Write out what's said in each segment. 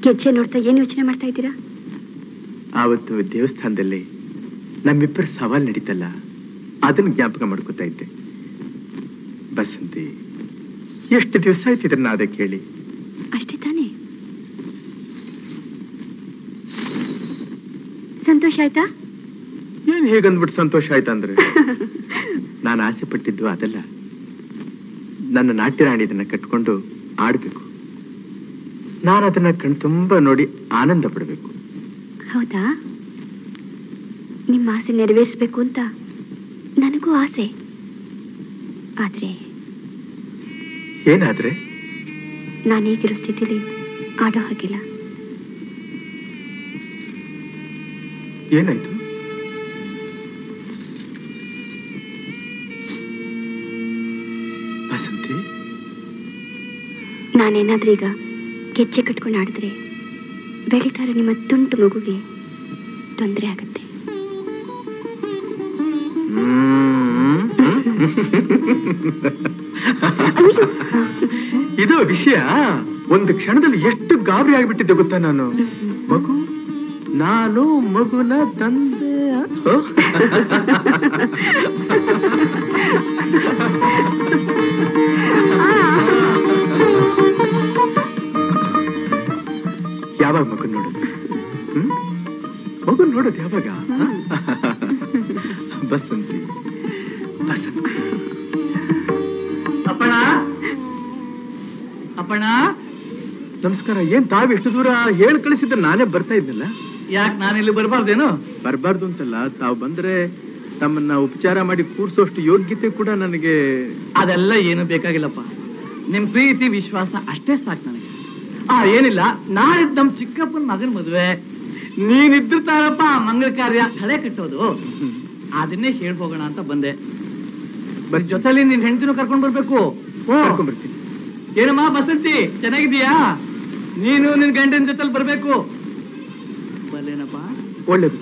ಗೆಜ್ಜೆ ನೋಡ್ತಾ ಏನ್ ಯೋಚನೆ ಮಾಡ್ತಾ ಇದ್ದೀರಾ ಆವತ್ತು ದೇವಸ್ಥಾನದಲ್ಲಿ ನಮ್ಮಿಬ್ಬರ ಸವಾಲ್ ನಡೀತಲ್ಲ ಅದನ್ನ ಜ್ಞಾಪಕ ಮಾಡ್ಕೋತಾ ಇದ್ದೆ ಬಸಂತಿ ಎಷ್ಟು ದಿವಸ ಆಯ್ತು ಇದನ್ನ ಅದೇ ಕೇಳಿ ಅಷ್ಟೇ ತಾನೇ ಸಂತೋಷ ಆಯ್ತಾ ಏನ್ ಹೇಗಂದ್ಬಿಟ್ಟು ಸಂತೋಷ ಆಯ್ತಂದ್ರೆ ನಾನು ಆಸೆ ಪಟ್ಟಿದ್ದು ಅದಲ್ಲ ನನ್ನ ನಾಟ್ಯ ರಾಣಿ ಇದನ್ನ ಕಟ್ಕೊಂಡು ಆಡ್ಬೇಕು ನಾನು ಅದನ್ನ ಕಣ್ ತುಂಬಾ ನೋಡಿ ಆನಂದ ಪಡ್ಬೇಕು ಹೌದಾ ನಿಮ್ಮ ಆಸೆ ನೆರವೇರಿಸ್ಬೇಕು ಅಂತ ನನಗೂ ಆಸೆ ಆದ್ರೆ ಏನಾದ್ರೆ ನಾನೀಗಿರೋ ಸ್ಥಿತಿಲಿ ಆಡೋ ಹಾಗಿಲ್ಲ ಏನಾಯ್ತು ಬಸಂತಿ ನಾನೇನಾದ್ರೂ ಈಗ ಗೆಜ್ಜೆ ಕಟ್ಕೊಂಡು ಆಡಿದ್ರೆ ಬೆಳೀತಾ ಇರೋ ನಿಮ್ಮ ತುಂಟು ಮಗುಗೆ ತೊಂದರೆ ಆಗುತ್ತೆ ಇದು ವಿಷಯ ಒಂದು ಕ್ಷಣದಲ್ಲಿ ಎಷ್ಟು ಗಾಬರಿ ಆಗಿಬಿಟ್ಟಿದ್ದೆ ಗೊತ್ತಾ ನಾನು ಮಗು ನಾನು ಮಗುನ ತಂದೆ ಹ? ಯಾವಾಗ ಮಗು ನೋಡೋದು ಹ್ಮ್? ಮಗು ನೋಡೋದು ಯಾವಾಗ ಹ? ಬಸಂತಿ ಬಸಂತಿ ಅಪ್ಪಣ ಅಪ್ಪಣ ನಮಸ್ಕಾರ ಏನ್ ತಾವ್ ಎಷ್ಟು ದೂರ ಹೇಳ್ ಕಳಿಸಿದ್ರೆ ನಾನೇ ಬರ್ತಾ ಇದ್ನಲ್ಲ ಯಾಕೆ ನಾನಿಲ್ಲಿ ಬರಬಾರ್ದೇನು ಬರಬಾರ್ದು ಅಂತಲ್ಲ ತಾವು ಬಂದ್ರೆ ತಮ್ಮನ್ನ ಉಪಚಾರ ಮಾಡಿ ಕೂರ್ಸೋಷ್ಟು ಯೋಗ್ಯತೆ ಕೂಡ ನನಗೆ ಅದೆಲ್ಲ ಏನು ಬೇಕಾಗಿಲ್ಲಪ್ಪ ನಿಮ್ ಪ್ರೀತಿ ವಿಶ್ವಾಸ ಅಷ್ಟೇ ಸಾಕು ನನಗೆ ಆ ಏನಿಲ್ಲ ನಾಳಿದ್ ನಮ್ ಚಿಕ್ಕಪ್ಪನ ಮಗನ ಮದುವೆ ನೀನಿದ್ದಿರ್ತಾರಪ್ಪ ಮಂಗಳ ಕಾರ್ಯ ಹಳೆ ಕಟ್ಟೋದು ಅದನ್ನೇ ಹೇಳ್ಬೋಗೋಣ ಅಂತ ಬಂದೆ ಬರ್ ಜೊತೆಲಿ ನಿನ್ ಹೆಂಡತಿನೂ ಕರ್ಕೊಂಡ್ ಬರ್ಬೇಕು ಓ ಕರ್ಕೊಂಡ್ಬರ್ತೀನಿ ಏನಮ್ಮ ಬಸಂತಿ ಚೆನ್ನಾಗಿದೀಯಾ ನೀನು ನಿನ್ ಗಂಡನ ಜೊತೆಲಿ ಬರ್ಬೇಕು ಬಲ್ಲೇನಪ್ಪ ಒಳ್ಳೇದು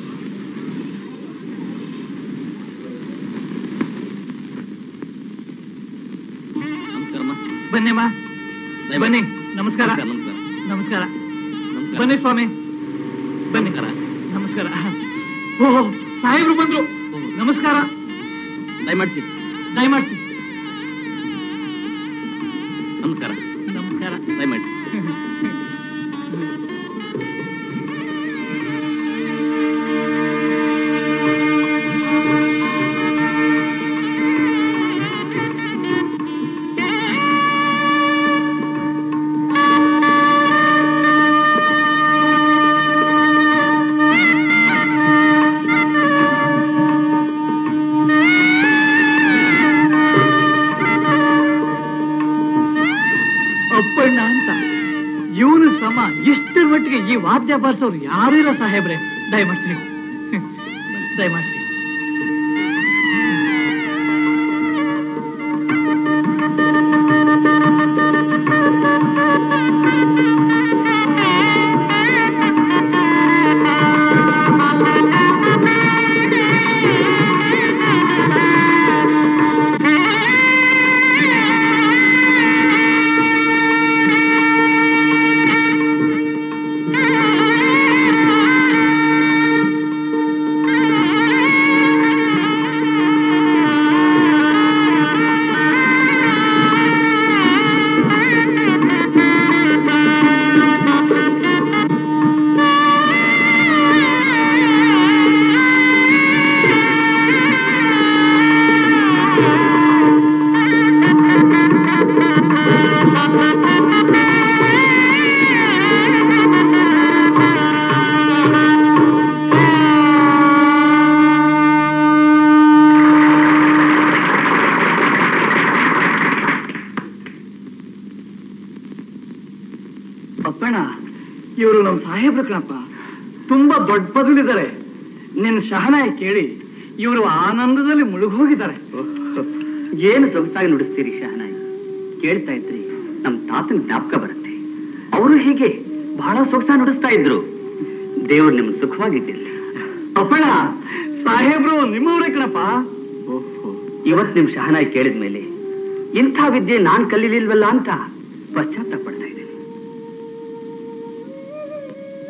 ನಮಸ್ಕಾರಮ್ಮ ಬನ್ನಿಮ್ಮ ಬನ್ನಿ ನಮಸ್ಕಾರ ನಮಸ್ಕಾರ ನಮಸ್ಕಾರ ನಮಸ್ಕಾರ ಬನ್ನಿ ಸ್ವಾಮಿ ಬನ್ನಿ ನಮಸ್ಕಾರ. ನಮಸ್ಕಾರ ಓಹೋ ಸಾಹೇಬ್ರು ಬಂದ್ರು ನಮಸ್ಕಾರ ದಯಮಾಡಿಸಿ ದಯಮಾಡಿಸಿ ನಮಸ್ಕಾರ ನಮಸ್ಕಾರ ದಯಮಾಡಿ ಅಪ್ಪಣ್ಣ ಅಂತ ಇವನು ಸಮ ಇಷ್ಟರ ಮಟ್ಟಿಗೆ ಈ ವಾದ್ಯ ಬಾರಿಸೋರು ಯಾರೂ ಇಲ್ಲ ಸಾಹೇಬ್ರೆ ದಯಮಾಡಿಸಿ ದಯಮಾಡಿಸಿ ಅಪ್ಪಣ್ಣ ಇವರು ನಮ್ಮ ಸಾಹೇಬ್ರು ಕಣಪ್ಪ ತುಂಬಾ ದೊಡ್ಡ ಪದವಿಲಿದ್ದಾರೆ ನಿನ್ನ ಶಹನಾಯ ಕೇಳಿ ಇವರು ಆನಂದದಲ್ಲಿ ಮುಳುಗೋಗಿದ್ದಾರೆ ಏನು ಸೊಗಸಾಗಿ ನುಡಿಸ್ತೀರಿ ಶಹನಾಯಿ ಕೇಳ್ತಾ ಇದ್ರಿ ನಮ್ ತಾತನ ಜ್ಞಾಪಕ ಬರುತ್ತೆ ಅವರು ಹೀಗೆ ಬಹಳ ಸೊಗಸಾಗಿ ನುಡಿಸ್ತಾ ಇದ್ರು ದೇವ್ರು ನಿಮ್ ಸುಖವಾಗಿದ್ದಿಲ್ಲ ಅಪ್ಪಣ್ಣ ಸಾಹೇಬ್ರು ನಿಮ್ಮವರೇ ಕಣಪ್ಪ ಇವತ್ ನಿಮ್ ಶಹನಾಯಿ ಕೇಳಿದ ಮೇಲೆ ಇಂಥ ವಿದ್ಯೆ ನಾನ್ ಕಲೀಲಿಲ್ವಲ್ಲ ಅಂತ ಪಶ್ಚಾತ್ತಾಪ ಪಡ್ತಾ ಇದ್ದೀನಿ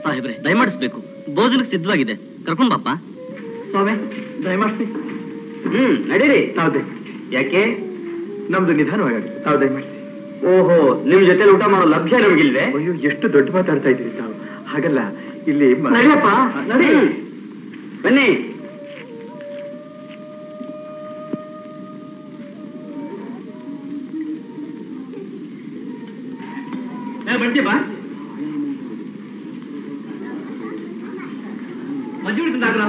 ಸಾಹೇಬ್ರೆ ದಯಮಾಡಿಸ್ಬೇಕು ಭೋಜನಕ್ಕೆ ಸಿದ್ಧವಾಗಿದೆ ಕರ್ಕೊಂಡ್ ಬಾಪ್ಪ ಸ್ವಾಮಿ ದಯಮಾಡಿಸಿ ಹ್ಮ್ ನಡೀರಿ ಹೌದೇ ಯಾಕೆ ನಮ್ದು ನಿಧಾನವಾಗಿ ತಾವು ದಯಮಾಡಿಸಿ ಓಹೋ ನಿಮ್ ಜೊತೆ ಊಟ ಮಾಡೋ ಲಭ್ಯ ನಮಗಿಲ್ವೇ ಅಯ್ಯೋ ಎಷ್ಟು ದೊಡ್ಡ ಮಾತಾಡ್ತಾ ಇದ್ದೀರಿ ತಾವು ಹಾಗಲ್ಲ ಇಲ್ಲಿ ಮ- ನಡಿಯಪ್ಪ ನಡಿ ಬನ್ನಿ ಬಂತೀಪಾ ಮಜ್ಜಿಗೆ ತಿಂದಾಕ್ರ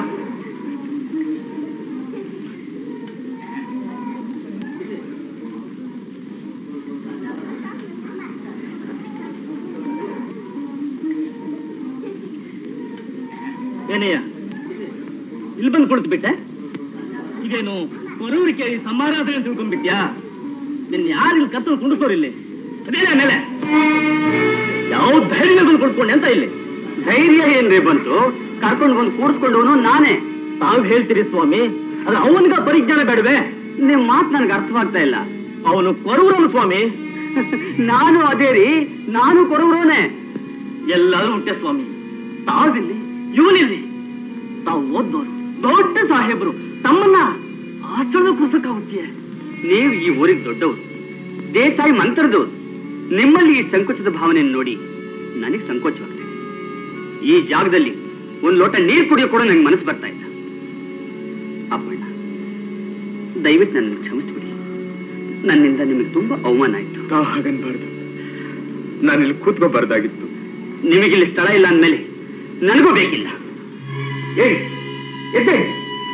ಏನಯ್ಯ ಇಲ್ಲಿ ಬಂದು ಕುಳಿತು ಬಿಟ್ಟೆ ಇದೇನು ಕೊರವರಿಕೆ ಸಮಾರಾಧನೆ ಅಂತ ತಿಳ್ಕೊಂಡ್ಬಿಟ್ಯಾ ನಿನ್ನ ಯಾರು ಇಲ್ಲಿ ಕತ್ತಲು ಕುಂಡಿಸೋರಿಲ್ಲಿ ಅದೇನೇ ಮೇಲೆ ಯಾವ ಧೈರ್ಯ ಬಂದು ಕುಡ್ಕೊಂಡೆ ಅಂತ ಇಲ್ಲಿ ಧೈರ್ಯ ಏನ್ರಿ ಬಂತು ಕರ್ಕೊಂಡು ಬಂದು ಕೂಡಿಸ್ಕೊಂಡವನು ನಾನೇ ತಾವು ಹೇಳ್ತೀರಿ ಸ್ವಾಮಿ ಅದು ಅವನಿಗ ಪರಿಜ್ಞಾನ ಬೇಡವೆ ನಿಮ್ ಮಾತು ನನ್ಗೆ ಅರ್ಥವಾಗ್ತಾ ಇಲ್ಲ ಅವನು ಕೊರವರನು ಸ್ವಾಮಿ ನಾನು ಅದೇ ರೀ ನಾನು ಕೊಡವ್ರೋನೆ ಎಲ್ಲರೂ ಉಂಟೆ ಸ್ವಾಮಿ ತಾವಿಲ್ಲಿ ಇವನಿಲ್ಲಿ ತಾವು ಓದ್ದೋರು ದೊಡ್ಡ ಸಾಹೇಬರು ತಮ್ಮನ್ನ ಆಚರಣೆ ಕುಸಕ್ಕಾಗುತ್ತೀಯ ನೀವು ಈ ಊರಿಗೆ ದೊಡ್ಡವರು ದೇಸಾಯಿ ಮಂತ್ರದವರು ನಿಮ್ಮಲ್ಲಿ ಈ ಸಂಕೋಚದ ಭಾವನೆಯನ್ನು ನೋಡಿ ನನಗೆ ಸಂಕೋಚವಾಗಿದೆ ಈ ಜಾಗದಲ್ಲಿ ಒಂದ್ ಲೋಟ ನೀರು ಕುಡಿಯೋ ಕೂಡ ನಂಗೆ ಮನಸ್ಸು ಬರ್ತಾ ಇಲ್ಲ ಅಪ್ಪಣ್ಣ ದಯವಿಟ್ಟು ನನ್ನ ಕ್ಷಮಿಸ್ಬಿಡಿ ನನ್ನಿಂದ ನಿಮಗೆ ತುಂಬಾ ಅವಮಾನ ಆಯ್ತು ತಾವು ಹಾಗನ್ಬಾರ್ದು ನಾನಿಲ್ಲಿ ಕೂತ್ಕೋಬಾರ್ದಾಗಿತ್ತು ನಿಮಗಿಲ್ಲಿ ಸ್ಥಳ ಇಲ್ಲ ಅಂದ್ಮೇಲೆ ನನಗೂ ಬೇಕಿಲ್ಲ ಹೇಳಿ ಎದ್ದೇಳಿ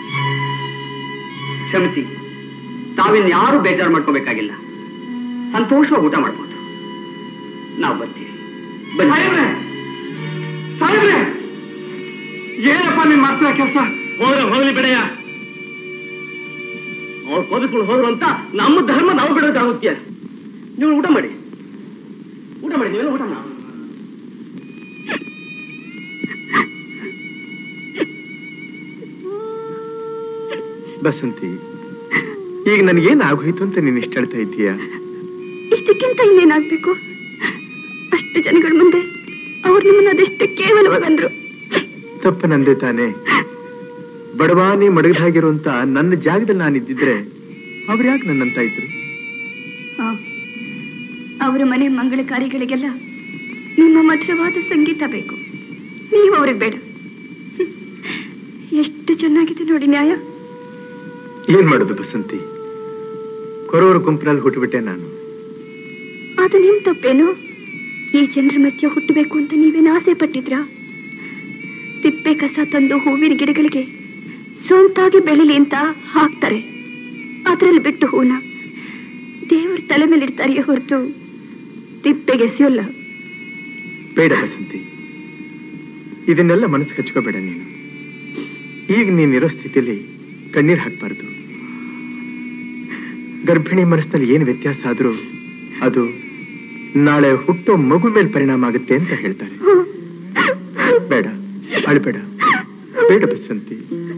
ಕ್ಷಮಿಸಿ ತಾವಿನ್ ಯಾರು ಬೇಜಾರು ಮಾಡ್ಕೋಬೇಕಾಗಿಲ್ಲ ಸಂತೋಷವಾಗಿ ಊಟ ಮಾಡ್ಬೋದು ನಾವು ಬರ್ತೀವಿ ಬನ್ನಿ. ಸಾಹೇಬ್ರೆ ಏನಪ್ಪ ನಿನ್ ಮಾಡ್ತಿರೋ ಕೆಲಸ ಹೋದ್ರೆ ಹೋಗ್ಲಿ ಬಿಡೆಯ ಅವ್ರು ಕೋಪಿಸ್ಕೊಂಡು ಹೋದ್ರು ಅಂತ ನಮ್ಮ ಧರ್ಮ ನಾವು ಬಿಡೋದಾಗುತ್ತೆ ನೀವು ಊಟ ಮಾಡಿ ಊಟ ಮಾಡಿ ನೀವೆಲ್ಲ ಊಟ ಮಾಡಿ ಬಸಂತಿ ಈಗ ನನಗೇನ್ ಆಗೋಯ್ತು ಅಂತ ನೀನ್ ಇಷ್ಟ ಹೇಳ್ತಾ ಇದ್ದೀಯಾ ಇದಕ್ಕಿಂತ ಇನ್ನೇನಾಗ್ಬೇಕು ಅಷ್ಟು ಜನಗಳ ಮುಂದೆ ಅವ್ರು ನಿಮ್ಮನ್ನ ಅದೆಷ್ಟು ಕೇವಲವಾಗಿ ಅಂದ್ರು ತಪ್ಪು ನಂದೆ ತಾನೆ ಬಡವಾನಿ ಮಡಗದಾಗಿರುವಂತ ನನ್ನ ಜಾಗದಲ್ಲಿ ನಾನಿದ್ದಿದ್ರೆ ಅವ್ರು ಯಾಕೆ ನನ್ನಂತ ಇದ್ರು ಅವರ ಮನೆ ಮಂಗಳ ಕಾರ್ಯಗಳಿಗೆಲ್ಲ ನಿಮ್ಮ ಮಧುರವಾದ ಸಂಗೀತ ಬೇಕು ನೀವು ಅವ್ರಿಗೆ ಬೇಡ ಹ್ಮ್. ಎಷ್ಟು ಚೆನ್ನಾಗಿದೆ ನೋಡಿ ನ್ಯಾಯ ಏನ್ ಮಾಡುದು ಬಸಂತಿ ಕೊರೋರ ಗುಂಪಿನಲ್ಲಿ ಹುಟ್ಟುಬಿಟ್ಟೆ ನಾನು ಅದು ನಿಮ್ ತಪ್ಪೇನು ಈ ಜನರ ಮಧ್ಯೆ ಹುಟ್ಟಬೇಕು ಅಂತ ನೀವೇನು ಆಸೆ ಪಟ್ಟಿದ್ರಾ ತಿಪ್ಪೆ ಕಸ ತಂದು ಹೂವಿನ ಗಿಡಗಳಿಗೆ ಸ್ವಂತಾಗಿ ಬೆಳಿಲಿ ಅಂತ ಹಾಕ್ತಾರೆ ಅದ್ರಲ್ಲಿ ಬಿಟ್ಟು ಹೂನ ದೇವ್ರ ತಲೆ ಮೇಲೆ ಇಡ್ತಾರೆಯೇ ಹೊರತು ತಿಪ್ಪೆಗೆ ಎಸೆಯೋಲ್ಲ ಬೇಡ ಬಸಂತಿ ಇದನ್ನೆಲ್ಲ ಮನಸ್ಸು ಹಚ್ಕೋಬೇಡ ನೀನು ಈಗ ನೀನಿರೋ ಸ್ಥಿತಿಯಲ್ಲಿ ಕಣ್ಣೀರ್ ಹಾಕ್ಬಾರ್ದು ಗರ್ಭಿಣಿ ಮನಸ್ಸಿನಲ್ಲಿ ಏನು ವ್ಯತ್ಯಾಸ ಆದ್ರೂ ಅದು ನಾಳೆ ಹುಟ್ಟೋ ಮಗು ಮೇಲೆ ಪರಿಣಾಮ ಆಗುತ್ತೆ ಅಂತ ಹೇಳ್ತಾರೆ ಬೇಡ ಅಳ್ಬೇಡ ಬೇಡ ಬಸಂತಿ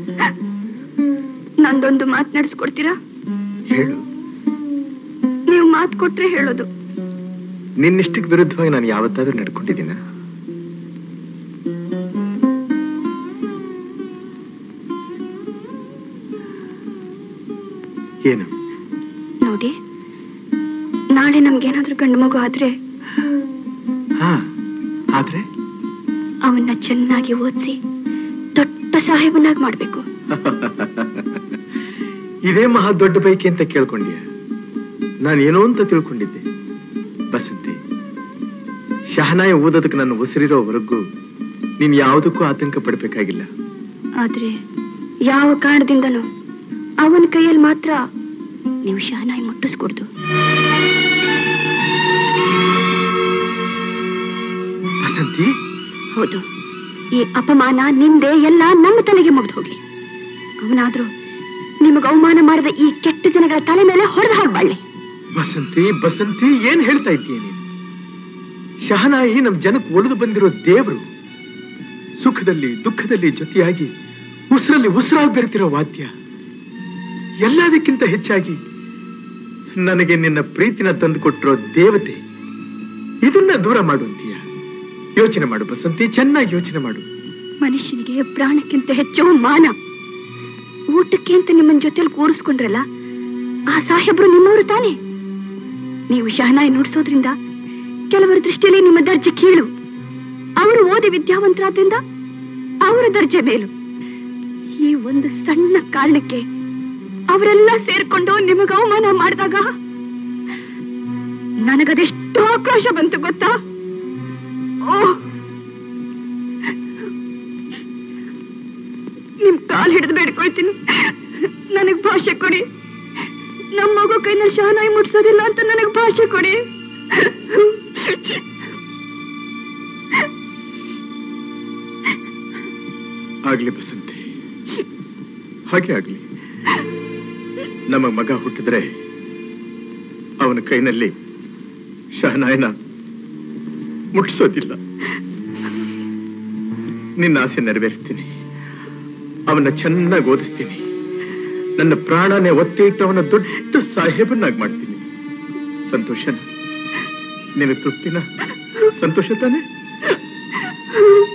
ನಂದೊಂದು ಮಾತನಾಡಿಸ್ಕೊಡ್ತೀರಾ ಹೇಳು ನೀವು ಮಾತು ಕೊಟ್ರೆ ಹೇಳೋದು ನಿನ್ನಿಷ್ಟಕ್ಕೆ ವಿರುದ್ಧವಾಗಿ ನಾನು ಯಾವತ್ತಾದ್ರೂ ನಡ್ಕೊಂಡಿದ್ದೀನ ಏನು ನೋಡಿ ನಾಳೆ ನಮ್ಗೇನಾದ್ರೂ ಗಂಡು ಮಗು ಆದ್ರೆ ಹಾ ಆದ್ರೆ ಅವನ್ನ ಚೆನ್ನಾಗಿ ಓದಿಸಿ ದೊಡ್ಡ ಸಾಹೇಬನಾಗಿ ಮಾಡ್ಬೇಕು ಇದೇ ಮಹಾ ದೊಡ್ಡ ಬೈಕಿ ಅಂತ ಕೇಳ್ಕೊಂಡ್ಯ ನಾನೇನೋ ಅಂತ ತಿಳ್ಕೊಂಡಿದ್ದೆ ಬಸಂತಿ ಶಹನಾಯ ಓದೋದಕ್ಕೆ ನನ್ನ ಉಸಿರಿರೋವರೆಗೂ ನೀನ್ ಯಾವುದಕ್ಕೂ ಆತಂಕ ಪಡ್ಬೇಕಾಗಿಲ್ಲ ಆದ್ರೆ ಯಾವ ಕಾರಣದಿಂದನೂ ಅವನ ಕೈಯಲ್ಲಿ ಮಾತ್ರ ನೀವು ಶಹನಾಯಿ ಮುಟ್ಟಿಸ್ಕೊಡ್ದು ಬಸಂತಿ ಹೌದು ಈ ಅಪಮಾನ ನಿಂದೆ ಎಲ್ಲ ನಮ್ಮ ತಲೆಗೆ ಮುಗ್ದು ಹೋಗ್ಲಿ ಅವನಾದ್ರೂ ನಿಮಗೆ ಅವಮಾನ ಮಾಡಿದ ಈ ಕೆಟ್ಟ ಜನಗಳ ತಲೆ ಮೇಲೆ ಹೊಡೆದು ಹಾಕ್ಬಾಳ್ಳಿ ಬಸಂತಿ ಬಸಂತಿ ಏನ್ ಹೇಳ್ತಾ ಇದ್ದೀಯ ನೀನು ಶಹನಾಯಿ ನಮ್ ಜನಕ್ಕೆ ಒಡೆದು ಬಂದಿರೋ ದೇವರು ಸುಖದಲ್ಲಿ ದುಃಖದಲ್ಲಿ ಜೊತೆಯಾಗಿ ಉಸಿರಲ್ಲಿ ಉಸಿರಾಗಿ ಬೆರೆತಿರೋ ವಾದ್ಯ ಎಲ್ಲದಕ್ಕಿಂತ ಹೆಚ್ಚಾಗಿ ನನಗೆ ನಿನ್ನ ಪ್ರೀತಿನ ತಂದುಕೊಟ್ಟಿರೋ ದೇವತೆ ಇದನ್ನ ದೂರ ಮಾಡುವಂತೀಯ ಯೋಚನೆ ಮಾಡು ಬಸಂತಿ ಚೆನ್ನಾಗಿ ಯೋಚನೆ ಮಾಡು ಮನುಷ್ಯನಿಗೆ ಪ್ರಾಣಕ್ಕಿಂತ ಹೆಚ್ಚು ಮಾನ ಊಟಕ್ಕೆ ಅಂತ ನಿಮ್ಮನ್ ಜೊತೆಲಿ ಕೂರಿಸ್ಕೊಂಡ್ರಲ್ಲ ಆ ಸಾಹೇಬ್ರು ನಿಮ್ಮವರು ತಾನೇ ನೀವು ಶಹನಾಯಿ ನುಡಿಸೋದ್ರಿಂದ ಕೆಲವರ ದೃಷ್ಟಿಯಲ್ಲಿ ನಿಮ್ಮ ದರ್ಜೆ ಕೀಳು ಅವರು ಓದಿ ವಿದ್ಯಾವಂತರಾದ್ರಿಂದ ಅವರ ದರ್ಜೆ ಮೇಲು ಈ ಒಂದು ಸಣ್ಣ ಕಾರಣಕ್ಕೆ ಅವರೆಲ್ಲ ಸೇರ್ಕೊಂಡು ನಿಮಗೆ ಅವಮಾನ ಮಾಡಿದಾಗ ನನಗದೆಷ್ಟು ಆಕ್ರೋಶ ಬಂತು ಗೊತ್ತಾ ಓಹ್ ನಿಮ್ ಕಾಲ್ ಹಿಡಿದು ಬೇಡ್ಕೊಳ್ತೀನಿ ನನಗ್ ಭಾಷೆ ಕೊಡಿ ನಮ್ಮ ಮಗು ಕೈನಲ್ಲಿ ಶಹನಾಯಿ ಮುಟ್ಸೋದಿಲ್ಲ ಅಂತ ನನಗ್ ಭಾಷೆ ಕೊಡಿ ಆಗ್ಲಿ ಬಸಂತಿ ಹಾಗೆ ಆಗ್ಲಿ ನಮ್ಮ ಮಗ ಹುಟ್ಟಿದ್ರೆ ಅವನ ಕೈನಲ್ಲಿ ಶಹನಾಯನ ಮುಟ್ಸೋದಿಲ್ಲ ನಿನ್ನ ಆಸೆ ನೆರವೇರಿಸ್ತೀನಿ ಅವನ್ನ ಚೆನ್ನಾಗಿ ಓದಿಸ್ತೀನಿ ನನ್ನ ಪ್ರಾಣನೇ ಒತ್ತಿ ಇಟ್ಟು ಅವನ ದೊಡ್ಡ ಸಾಹೇಬನ್ನಾಗಿ ಮಾಡ್ತೀನಿ ಸಂತೋಷನ ನಿನಗೆ ತೃಪ್ತಿನ ಸಂತೋಷ ತಾನೆ